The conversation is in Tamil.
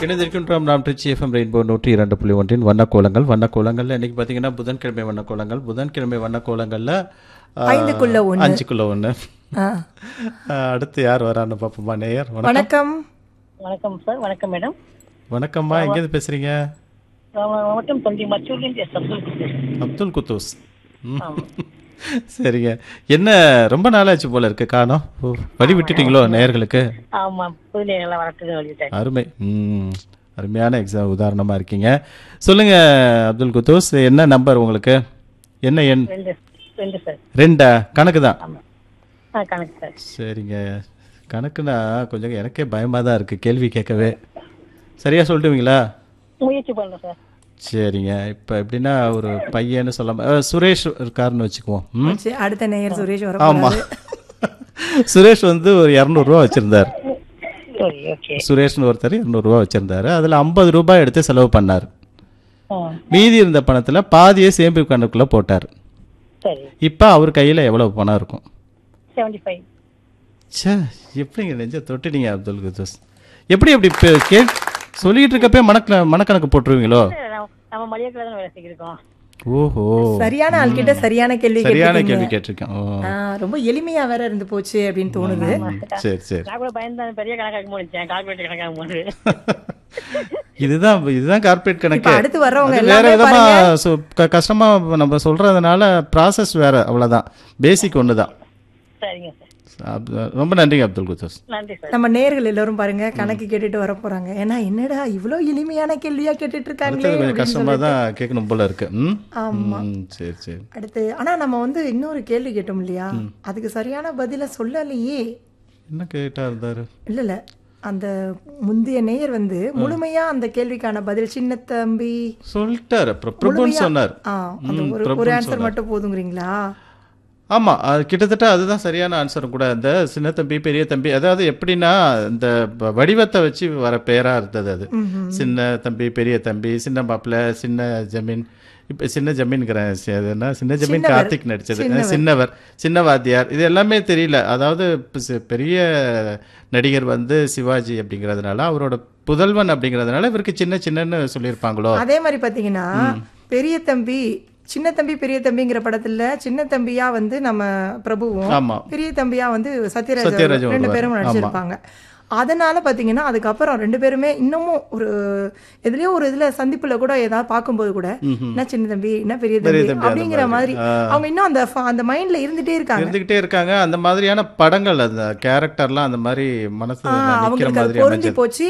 இணைந்திருக்கின்றோம் நாம் திருச்சி எஃப்எம் ரெயின்போ நூற்றி இரண்டு புள்ளி ஒன்றின் வண்ணக்கோலங்கள் வண்ணக்கோலங்கள்ல இன்னைக்கு பார்த்தீங்கன்னா புதன்கிழமை வண்ணக்கோலங்கள் புதன்கிழமை வண்ணக்கோலங்கள்ல ஆ, ஐந்துக்குள்ள ஒண்ணு. அஞ்சுக்குள்ள ஒன்று ஆ. அடுத்து யார் வரான்னு பார்ப்போமா நேயர் வணக்கம் வணக்கம் வணக்கம் சார் வணக்கம் மேடம் வணக்கம்மா எங்கேருந்து பேசுறீங்க நான் மாவட்டம் தொண்டி மச்சூர்லேருந்து எஸ் அப்துல் கபீர். அப்துல் குத்தூஸ் ம். ஆமா. சரிங்க என்ன ரொம்ப நாளாச்சு போல இருக்கு காணோம் ஓ, வழி விட்டுட்டீங்களோ நேயர்களுக்கு ஆமா புதுல நல்லா வளர்த்துன்னு சொல்லிட்டேன் அருமை ம் அருமையான எக்ஸாம் உதாரணமா இருக்கீங்க சொல்லுங்க அப்துல் குத்தூஸ் என்ன நம்பர் உங்களுக்கு என்ன எண் ரெண்டு ரெண்டு சார் ரெண்டா கணக்கு தான் ஆமா ஆ கணக்கு சார் சரிங்க கணக்குனா கொஞ்சம் எனக்கே பயமாக தான் இருக்குது கேள்வி கேட்கவே சரியா சொல்லிட்டுவீங்களா முயற்சி பண்றேன் சார் சரிங்க இப்போ எப்படின்னா ஒரு பையன்னு சொல்லாம அஹ், சுரேஷ் இருக்காருன்னு வச்சுக்குவோம் ம் சரி, அடுத்த நேயர் சுரேஷ் வர ஆமாம் சுரேஷ் வந்து ஒரு இரநூறுவா வச்சுருந்தார் சரி ஓகே சுரேஷ்னு ஒருத்தர் இரநூறுவா வச்சுருந்தாரு அதில் ஐம்பது ரூபாய் எடுத்து செலவு பண்ணார் ஆ மீதி இருந்த பணத்தில் பாதியை சேமிப்பு கணக்குள்ள போட்டார் சரி இப்போ அவர் கையில் எவ்வளவு பணம் இருக்கும் செவன்டி ஃபைவ் ச்சே எப்படிங்க நெஞ்ச தொட்டுட்டீங்க அப்துல் குத்தூஸ் எப்படி எப்படி இப்போ கே சொல்லிட்டு இருக்கப்பே மனக்க மனக்கணக்கு போட்டுருவீங்களோ நம்ம மளிகைக்கில் தான் வேலை செஞ்சிருக்கோம் ஓஹோ சரியான ஆள்கிட்ட சரியான கேள்வி சரியான கேட்டிருக்கீங்க. கேள்வி கேட்டிருக்கேன் ஓ ஆ, ரொம்ப எளிமையா வேற இருந்து போச்சு அப்படின்னு தோணுது ம், சரி சரி நான் கூட பயந்து பெரிய கணக்காக முடிச்சேன் கால்குலேட்டர் கணக்காக போது இதுதான் இதுதான் கார்ப்பரேட் கணக்கு இப்ப அடுத்து வர்றவங்க அது வேற எல்லாமே விதமா பாருங்க. சு- க- கஷ்டமா நம்ம சொல்றதுனால ப்ராசஸ் வேற அவ்வளவுதான் பேசிக் ஒன்று தான் சரிங்க சார் ரொம்ப நன்றிங்க அப்துல் குத்தூஸ் நன்றி சார் நம்ம நேயர்கள் எல்லாரும் பாருங்க கணக்கு கேட்டுட்டு வர போறாங்க ஏன்னா என்னடா இவ்ளோ எளிமையான கேள்வியா கேட்டுட்டு இருக்காங்களே அடுத்தது கொஞ்சம் அப்படின்னு கஷ்டமா சொல்லிட்டு. தான் கேட்கணும் போல இருக்கு ம் ஆமா. ம், சரி சரி அடுத்து ஆனா நம்ம வந்து இன்னொரு கேள்வி கேட்டோம் இல்லையா அதுக்கு சரியான பதில சொல்லலையே என்ன கேட்டா இருந்தாரு இல்ல இல்ல அந்த முந்தைய நேயர் வந்து முழுமையா அந்த கேள்விக்கான பதில் சின்ன தம்பி சொல்லிட்டாரு அப்புறம் பிரபுன்னு சொன்னார் ஆ அந்த ம், ஒரு ஒரு பிரபுன்னு ஆன்சர் மட்டும் போதுங்கிறீங்களா ஆமா அது கிட்டத்தட்ட அதுதான் சரியான ஆன்சரும் கூட இந்த சின்ன தம்பி பெரிய தம்பி அதாவது எப்படின்னா இந்த வ- வடிவத்தை வச்சு வர பேரா இருந்தது அது சின்ன தம்பி பெரிய தம்பி சின்ன மாப்பிள்ள சின்ன ஜமீன் இப்ப சின்ன ஜமீன்கிறேன் சி- அது என்ன சின்ன ஜமீன் சின்னவர். கார்த்திக் நடிச்சது சின்னவர் சின்ன வாத்தியார் இது எல்லாமே தெரியல அதாவது இப்ப சி- பெரிய நடிகர் வந்து சிவாஜி அப்படிங்கிறதுனால அவரோட புதல்வன் அப்படிங்கிறதுனால இவருக்கு சின்ன சின்னன்னு சொல்லியிருப்பாங்களோ அதே மாதிரி பாத்தீங்கன்னா பெரிய தம்பி சின்ன தம்பி பெரிய தம்பிங்கிற படத்துல சின்ன தம்பியா வந்து நம்ம பிரபுவும் ஆமா பெரிய தம்பியா வந்து சத்யராஜ் சத்யராஜ் அவர்கள் ரெண்டு வருவாரு. பேரும் நடிச்சிருப்பாங்க அதனால பாத்தீங்கன்னா அதுக்கப்புறம் ரெண்டு பேருமே இன்னமும் ஒரு எதுலயோ ஒரு இதுல சந்திப்புல கூட ஏதாவது பார்க்கும்போது கூட என்ன சின்ன தம்பி என்ன பெரிய பெரிய தம்பி தம்பி, அந்த அப்படிங்கிற மாதிரி மாதிரி. அவங்க இன்னும் அந்த ஃப- அந்த மைண்ட்ல இருந்துட்டே இருக்காங்க இருந்துகிட்டே இருக்காங்க அந்த மாதிரியான படங்கள் அந்த கேரக்டர்லாம் அந்த மாதிரி மனசுல ஆ, நிக்கிற அவங்களுக்கு அது மாதிரி பொருந்தி அமைஞ்சது போச்சு